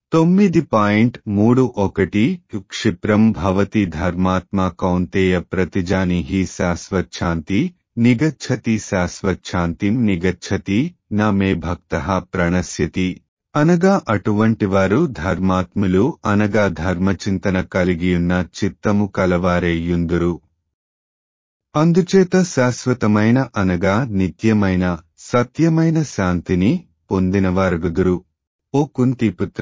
తొమ్మిది పాయింట్ మూడు ఒకటి క్షిప్రం భవతి ధర్మాత్మ కౌంతేయ ప్రతిజానిహి శాశ్వచ్ఛాంతి నిగచ్చతి శాశ్వచ్ఛాంతిం నిగచ్చతి నా మే భక్త ప్రణశ్యతి అనగా అటువంటివారు ధర్మాత్ములు అనగా ధర్మచింతన కలిగియున్న చిత్తము కలవారేయుందురు అందుచేత శాశ్వతమైన అనగా నిత్యమైన సత్యమైన శాంతిని పొందినవారుగుదురు ఓ కుంతిపుత్ర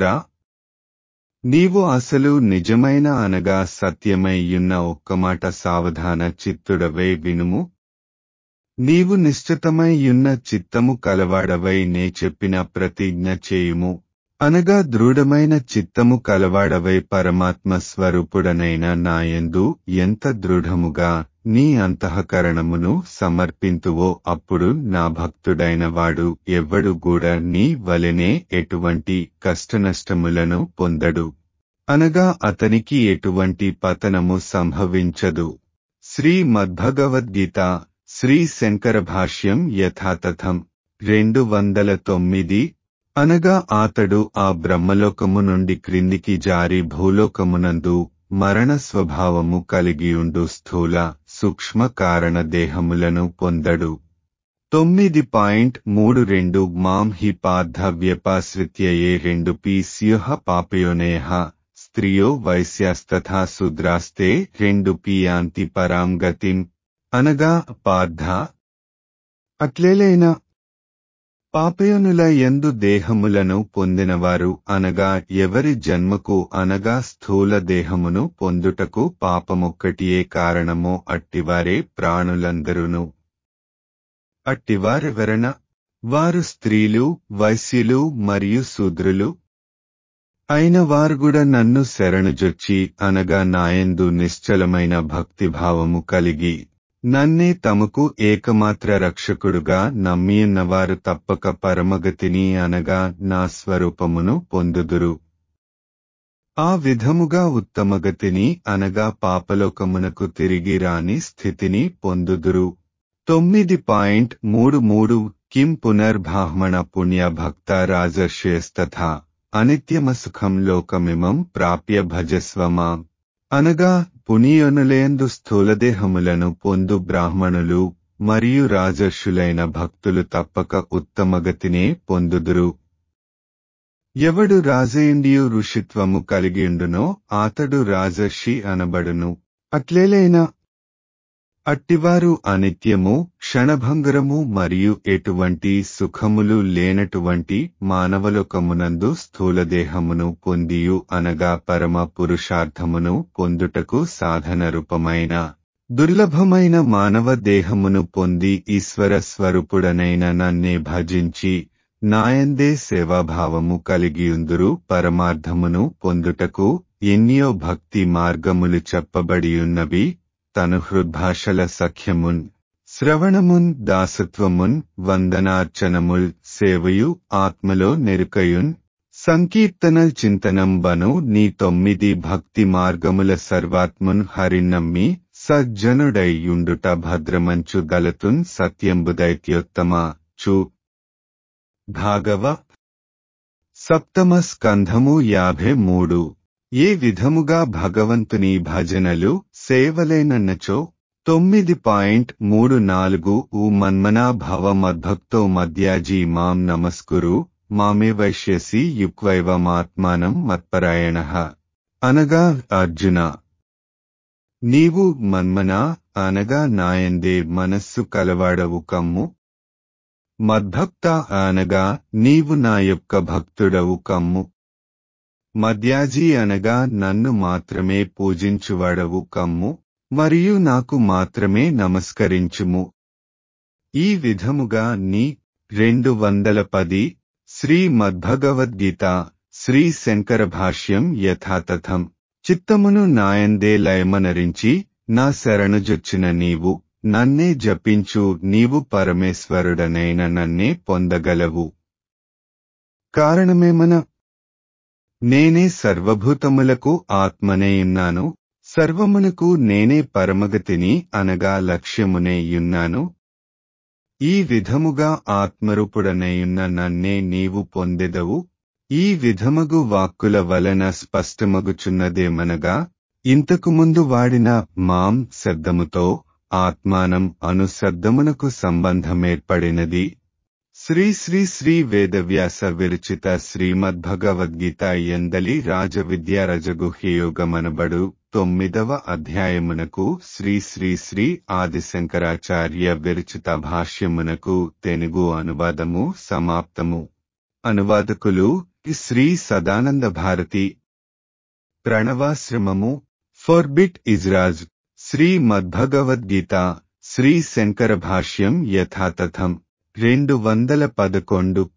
నీవు అసలు నిజమైన అనగా సత్యమైయున్న ఒక్కమాట సావధాన చిత్తుడవై వినుము నీవు నిశ్చితమైయున్న చిత్తము కలవాడవై నే చెప్పిన ప్రతిజ్ఞ చేయుము అనగా దృఢమైన చిత్తము కలవాడవై పరమాత్మ స్వరూపుడనైన నాయందు ఎంత దృఢముగా నీ అంతఃకరణమును సమర్పింతువో అప్పుడు నా భక్తుడైన వాడు ఎవ్వడు కూడా నీ వలెనే ఎటువంటి కష్టనష్టములను పొందడు అనగా అతనికి ఎటువంటి పతనము సంభవించదు శ్రీ మద్భగవద్గీత శ్రీ శంకర భాష్యం యథాతథం రెండు వందల తొమ్మిది అనగా అతడు ఆ బ్రహ్మలోకము నుండి క్రిందికి జారి భూలోకమునందు మరణ స్వభావము కలిగియుండు స్థూల సూక్ష్మ కారణ దేహములను పొందడు తొమ్మిది పాయింట్ మూడు రెండు మాం హి పార్థ వ్యపాశ్రిత్యయే రెండు పి స్యుహ పాపయోనేహ స్త్రియో వైశ్యాస్తథా శూద్రాస్తే రెండు పి యాంతి పరాం గతిం అనగా పార్థ అట్లేలైనా పాపయోనుల ఎందు దేహములను పొందినవారు అనగా ఎవరి జన్మకు అనగా స్థూల దేహమును పొందుటకు పాపమొక్కటియే కారణమో అట్టివారే ప్రాణులందరును అట్టివారెవరన వారు స్త్రీలు వైశ్యులు మరియు శూద్రులు అయిన వారుగుడ నన్ను శరణుజొచ్చి అనగా నాయందు నిశ్చలమైన భక్తిభావము కలిగి నన్నే తమకు ఏకమాత్ర రక్షకుడుగా నమ్మియున్నవారు తప్పక పరమగతిని అనగా నా స్వరూపమును పొందుదురు ఆ విధముగా ఉత్తమగతిని అనగా పాపలోకమునకు తిరిగి రాని స్థితిని పొందుదురు తొమ్మిది పాయింట్ మూడు మూడు కిం పునర్బ్రాహ్మణ పుణ్య భక్త రాజర్షేస్తథా అనిత్యమసుఖం లోకమిమం ప్రాప్య భజస్వమా అనగా పునీయనులేందు స్థూలదేహములను పొందు బ్రాహ్మణులు మరియు రాజర్షులైన భక్తులు తప్పక ఉత్తమగతినే పొందుదురు ఎవడు రాజేండియు ఋషిత్వము కలిగియుండునో ఆతడు రాజర్షి అనబడును అట్లేలైనా అట్టివారు అనిత్యము క్షణభంగరము మరియు ఎటువంటి సుఖములు లేనటువంటి మానవలోకమునందు స్థూలదేహమును పొందియు అనగా పరమ పురుషార్థమును పొందుటకు సాధన రూపమైన దుర్లభమైన మానవ దేహమును పొంది ఈశ్వర స్వరూపుడనైన నన్నే భజించి నాయందే సేవాభావము కలిగియుందురు పరమార్థమును పొందుటకు ఎన్నియో భక్తి మార్గములు చెప్పబడియున్నవి తను హృద్భాషల సఖ్యమున్ శ్రవణమున్ దాసత్వమున్ వందనార్చనముల్ సేవయు ఆత్మలో నెరుకయున్ సంకీర్తనల్ చింతనం బను నీ తొమ్మిది భక్తి మార్గముల సర్వాత్మున్ హరినమ్మి సజ్జనుడైయుండుట భద్రమంచు గలతున్ సత్యంబుదైత్యోత్తమ చు భాగవ సప్తమ స్కంధము యాభై మూడు ఏ విధముగా భగవంతుని భజనలు సేవలేనన్నచో తొమ్మిది పాయింట్ మూడు నాలుగు ఊ మన్మనా భవ మద్భక్తో మధ్యాజీ మాం నమస్కురు మామే వైశ్యసి యుక్వైవమాత్మానం మత్పరాయణ అనగా అర్జున నీవు మన్మనా అనగా నాయందే మనస్సు కలవాడవు కమ్ము మద్భక్త అనగా నీవు నా యొక్క భక్తుడవు కమ్ము మద్యాజీ అనగా నన్ను మాత్రమే పూజించువాడవు కమ్ము మరియు నాకు మాత్రమే నమస్కరించుము ఈ విధముగా నీ రెండు వందల పది శ్రీ మద్భగవద్గీత శ్రీ శంకర భాష్యం యథాతథం చిత్తమును నాయందే లయమనరించి నా శరణుజొచ్చిన నీవు నన్నే జపించు నీవు పరమేశ్వరుడనైన నన్నే పొందగలవు కారణమేమన నేనే సర్వభూతములకు ఆత్మనేయున్నాను సర్వమునకు నేనే పరమగతిని అనగా లక్ష్యమునేయున్నాను ఈ విధముగా ఆత్మరూపుడనేయున్న నన్నే నీవు పొందెదవు ఈ విధమగు వాక్కుల వలన స్పష్టమగుచున్నదేమనగా ఇంతకుముందు వాడిన మాం శబ్దముతో ఆత్మానం అను శబ్దమునకు సంబంధమేర్పడినది శ్రీ శ్రీ శ్రీ వేదవ్యాస విరచిత శ్రీమద్భగవద్గీత ఎందలి రాజవిద్యా రజగుహ్యయోగమనబడు తొమ్మిదవ అధ్యాయమునకు శ్రీ శ్రీ శ్రీ ఆదిశంకరాచార్య విరచిత భాష్యమునకు తెలుగు అనువాదము సమాప్తము అనువాదకులు శ్రీ సదానంద భారతి ప్రణవాశ్రమము ఫోర్బిట్ ఇజ్రాజ్ శ్రీ మద్భగవద్గీత శ్రీ శంకర భాష్యం యథాతథం రెండు వందల పదకొండు